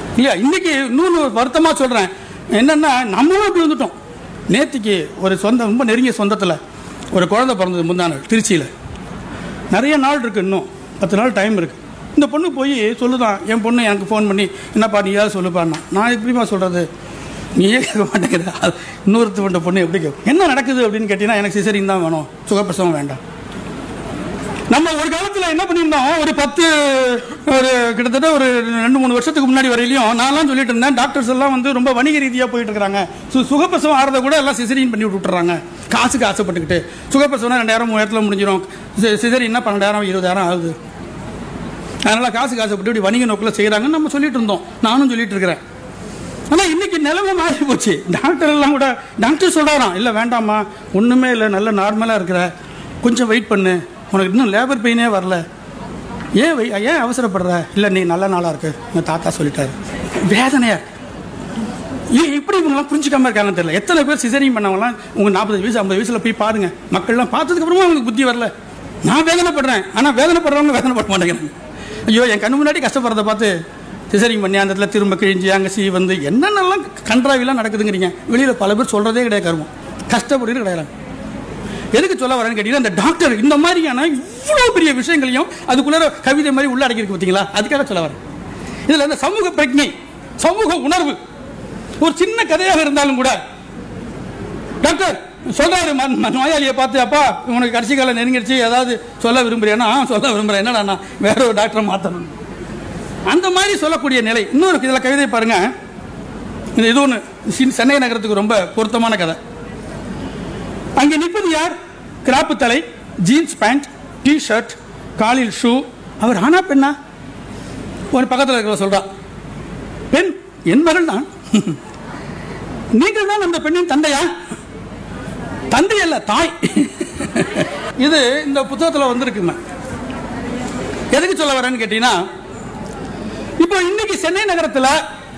இல்லையா இன்னைக்கு இன்னொன்று வருத்தமாக சொல்கிறேன் என்னென்னா நம்மளும் இப்படி வந்துட்டோம் நேத்திக்கு ஒரு சொந்த ரொம்ப நெருங்கிய சொந்தத்தில் ஒரு குழந்தை பிறந்தது முந்தா நாள் திருச்சியில் நிறைய நாள் இருக்குது இன்னும் பத்து நாள் டைம் இருக்குது இந்த பொண்ணு போய் சொல்லுதான் என் பொண்ணு எனக்கு ஃபோன் பண்ணி என்னப்பா நீயாவது சொல்லுப்பான்னா நான் எப்படிமா சொல்கிறது நீயே கேட்க மாட்டேங்கிற அது இன்னொருத்தவன்ட்ட பொண்ணு எப்படி கேட்கும் என்ன நடக்குது அப்படின்னு கேட்டீங்கன்னா எனக்கு சிசரிங் தான் வேணும் சுகப்பிரசவம் வேண்டாம் நம்ம ஒரு காலத்தில் என்ன பண்ணியிருந்தோம் ஒரு பத்து ஒரு கிட்டத்தட்ட ஒரு ரெண்டு மூணு வருஷத்துக்கு முன்னாடி வரையிலையும் நான்லாம் சொல்லிட்டு இருந்தேன் டாக்டர்ஸ் எல்லாம் வந்து ரொம்ப வணிக ரீதியாக போயிட்டு இருக்காங்க சு சுகப்பிரசவம் ஆறத கூட எல்லாம் சிசரின் பண்ணி விட்டுறாங்க காசுக்கு ஆசைப்பட்டுக்கிட்டு சுகப்பிரசவம்னா ரெண்டாயிரம் மூவாயிரத்தில் முடிஞ்சிடும் சிசரின்னா பன்னெண்டாயிரம் இருபதாயிரம் ஆகுது அதனால் காசுக்கு ஆசைப்பட்டு இப்படி வணிக நோக்கில் செய்கிறாங்கன்னு நம்ம சொல்லிட்டு இருந்தோம் நானும் சொல்லிட்டு இருக்கிறேன் ஆனால் இன்னைக்கு நிலைமை மாறி போச்சு டாக்டர் எல்லாம் கூட டாக்டர் சொல்கிறாராம் இல்லை வேண்டாம்மா ஒன்றுமே இல்லை நல்ல நார்மலாக இருக்கிற கொஞ்சம் வெயிட் பண்ணு உனக்கு இன்னும் லேபர் பெயினே வரல ஏன் வை- ஏன் அவசரப்படுற இல்லை நீ நல்ல நாளாக இருக்கு எங்கள் தாத்தா சொல்லிட்டாரு வேதனையா இருக்கு. ஏன் இப்படி இவங்கெல்லாம் புரிஞ்சுக்காம இருக்காங்கன்னு தெரியல எத்தனை பேர் சிசரிங் பண்ணவங்களாம் உங்கள் நாற்பது வயசு ஐம்பது வயசில் போய் பாருங்க மக்கள்லாம் பார்த்ததுக்கு அப்புறமா அவங்களுக்கு புத்தி வரல நான் வேதனைப்படுறேன் ஆனால் வேதனைப்படுறவங்க வேதனைப்பட மாட்டேங்கிறாங்க ஐயோ என் கண்ணு முன்னாடி கஷ்டப்படுறத பார்த்து சிசரிங் பண்ணி அந்த இடத்துல திரும்ப கிழிஞ்சு அங்கே சீ வந்து என்னென்னலாம் கன்றாவிலாம் நடக்குதுங்கிறீங்க வெளியில் பல பேர் சொல்கிறதே கிடையாது கருமம் கஷ்டப்படுறது கிடையாது எதுக்கு சொல்ல வரேன்னு கேட்டீங்கன்னா இந்த டாக்டர் இந்த மாதிரியான இவ்வளோ பெரிய விஷயங்களையும் அதுக்குள்ள கவிதை மாதிரி உள்ள அடக்கியிருக்கு பார்த்தீங்களா அதுக்காக சொல்ல வரேன் இதில் இந்த சமூக பிரஜை சமூக உணர்வு ஒரு சின்ன கதையாக இருந்தாலும் கூட டாக்டர் சொல்றாரு ம- ம- நோயாளியை பார்த்து அப்பா உனக்கு கடைசி காலம் நெருங்கிடுச்சு ஏதாவது சொல்ல விரும்புறேன்னா "ஆ, சொல்ல விரும்புறேன் என்னடா நான் வேற ஒரு டாக்டரை மாற்றணும் அந்த மாதிரி சொல்லக்கூடிய நிலை இன்னொரு இதில் கவிதை பாருங்க இது இது ஒன்று சென்னை நகரத்துக்கு ரொம்ப பொருத்தமான கதை அங்கே நிற்பது யார் கிராப்பு தலை ஜீன்ஸ் பேண்ட் டி ஷர்ட் காலில் ஷூ அவர் ஆனா பெண்ணா ஒரு பக்கத்தில் இருக்கிற சொல்றா பெண் என் மகள் தான் நீங்கள் தான் அந்த பெண்ணின் தந்தையா தந்தை அல்ல தாய் இது இந்த புத்தகத்தில் வந்திருக்குங்க எதுக்கு சொல்ல வரேன்னு கேட்டீங்கன்னா இப்போ இன்னைக்கு சென்னை நகரத்தில்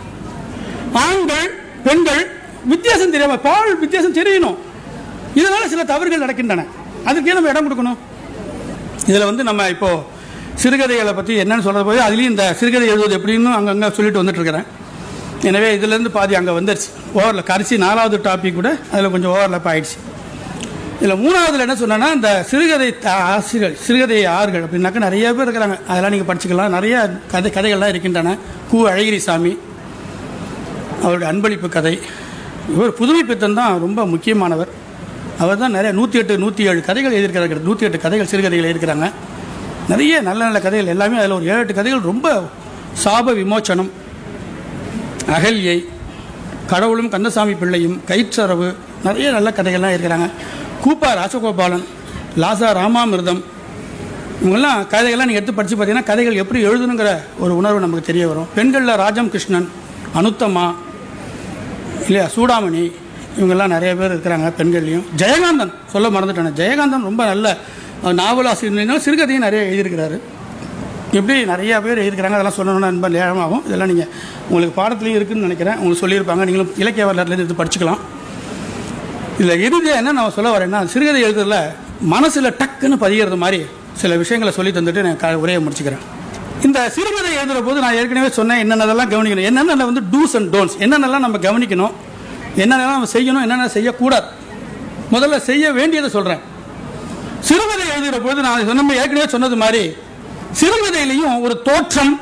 ஆண்கள் பெண்கள் வித்தியாசம் தெரியாம பால் வித்தியாசம் தெரியணும் இதனால சில தவறுகள் நடக்கின்றன அதுக்கே நம்ம இடம் கொடுக்கணும் இதில் வந்து நம்ம இப்போ சிறுகதைகளை பற்றி என்னன்னு சொல்றது போது அதுலேயும் இந்த சிறுகதை எழுதுவது எப்படின்னு அங்கங்கே சொல்லிட்டு வந்துட்டு இருக்கிறேன் எனவே இதுலேருந்து பாதி அங்கே வந்துருச்சு ஓவரில் கடைசி நாலாவது டாபிக் கூட அதில் கொஞ்சம் ஓவர்லப் ஆயிடுச்சு இதில் மூணாவதுல என்ன சொன்னேன்னா இந்த சிறுகதை த- ஆசிரியர்கள் சிறுகதை ஆறுகள் அப்படின்னாக்கா நிறைய பேர் இருக்கிறாங்க அதெல்லாம் நீங்கள் படிச்சுக்கலாம் நிறைய கதை கதைகள்லாம் இருக்கின்றன கு அழகிரிசாமி அவருடைய அன்பளிப்பு கதை இவர் புதுமை பித்தன் தான் ரொம்ப முக்கியமானவர் அவர் தான் நிறைய நூற்றி எட்டு நூற்றி ஏழு கதைகள் எழுதியிருக்கிறாங்க நூற்றி எட்டு கதைகள் சிறுகதைகள் எழுதியிருக்கிறாங்க நிறைய நல்ல நல்ல கதைகள் எல்லாமே அதில் ஒரு ஏழு எட்டு கதைகள் ரொம்ப சாப விமோச்சனம் அகல்யை கடவுளும் கந்தசாமி பிள்ளையும் கயிற்றரவு நிறைய நல்ல கதைகள்லாம் இருக்கிறாங்க கூப்பா ராசகோபாலன் லாசா ராமாமிர்தம் இவங்கெல்லாம் கதைகள்லாம் நீங்கள் எடுத்து படித்து பார்த்தீங்கன்னா கதைகள் எப்படி எழுதணுங்கிற ஒரு உணர்வு நமக்கு தெரிய வரும் பெண்களில் ராஜம் கிருஷ்ணன் அனுத்தமா இல்லையா சூடாமணி இவங்கெல்லாம் நிறைய பேர் இருக்கிறாங்க பெண்கள்லையும் ஜெயகாந்தன் சொல்ல மறந்துட்டேன் ஜெயகாந்தன் ரொம்ப நல்ல அஹ், நாவலாசிரியர் சிறுகதையும் நிறைய எழுதியிருக்கிறாரு இப்படி நிறைய பேர் எழுதியிருக்கிறாங்க அதெல்லாம் சொல்லணும்னா ரொம்ப நேரமாகும் இதெல்லாம் நீங்கள் உங்களுக்கு பாடத்துலையும் இருக்குன்னு நினைக்கிறேன் உங்களுக்கு சொல்லியிருப்பாங்க நீங்களும் இலக்கிய வரலாறுலேருந்து எடுத்து படிச்சுக்கலாம் இதில் இறுதியாக என்ன நான் சொல்ல வரேன்னா சிறுகதை எழுதுறதுல மனசில் டக்குன்னு பதிகிறது மாதிரி சில விஷயங்களை சொல்லி தந்துட்டு நான் க- உரையை முடிச்சுக்கிறேன் இந்த சிறுகதை எழுதுகிற போது நான் ஏற்கனவே சொன்னேன் என்னென்னதெல்லாம் கவனிக்கணும் என்னென்ன வந்து டூஸ் அண்ட் டோன்ஸ் என்னென்னலாம் நம்ம கவனிக்கணும் என்னென்னலாம் நம்ம செய்யணும் என்னென்ன செய்யக்கூடாது முதல்ல செய்ய வேண்டியதை சொல்கிறேன் சிறுகதை எழுதுகிற போது நான் சொன்ன ஏற்கனவே சொன்னது மாதிரி சிறுகதையிலையும் ஒரு தோற்றம்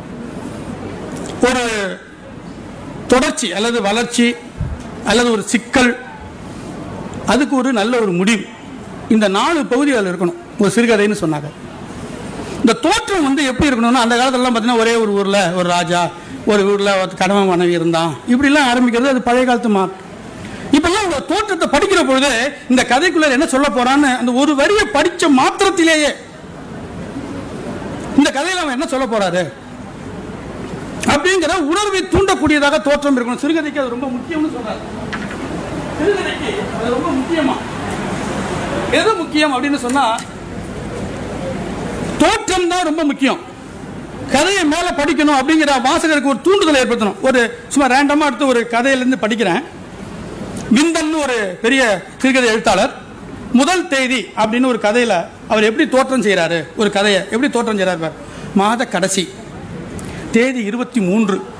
ஒரு தொடர்ச்சி அல்லது வளர்ச்சி அல்லது ஒரு சிக்கல் அதுக்கு ஒரு நல்ல ஒரு முடிவு இந்த நாலு பகுதிகள் இருக்கணும் ஒரு சிறுகதைன்னு சொன்னாங்க இந்த தோற்றம் வந்து எப்படி இருக்கணும்னா அந்த காலத்துலலாம் பார்த்தீங்கன்னா ஒரே ஒரு ஊரில் ஒரு ராஜா ஒரு ஊரில் ஒரு கணவன் மனைவி இருந்தான் இப்படிலாம் ஆரம்பிக்கிறது அது பழைய காலத்து மார்க் இப்பெல்லாம் இந்த தோற்றத்தை படிக்கிற பொழுது இந்த கதைக்குள்ள என்ன சொல்ல போறான்னு அந்த ஒரு வரியை படிச்ச மாத்திரத்திலேயே இந்த கதையில அவன் என்ன சொல்ல போறாரு அப்படிங்கிற உணர்வை தூண்டக்கூடியதாக தோற்றம் இருக்கணும் சிறுகதைக்கு அது ரொம்ப முக்கியம்னு சொல்றாரு சிறுகதைக்கு அது ரொம்ப முக்கியமா எது முக்கியம் அப்படின்னு சொன்னா தோற்றம் தான் ரொம்ப முக்கியம் கதையை மேல படிக்கணும் அப்படிங்கிற வாசகருக்கு ஒரு தூண்டுதலை ஏற்படுத்தணும் ஒரு சும்மா ரேண்டமா எடுத்து ஒரு கதையிலிருந்து படிக்கிறேன் விந்தன் ஒரு பெரிய சிறுகதை எழுத்தாளர் முதல் தேதி அப்படின்னு ஒரு கதையில அவர் எப்படி தோற்றம் செய்றாரு ஒரு கதையை எப்படி தோற்றம் செய்றாரு பார் மாத கடைசி தேதி இருபத்தி மூன்று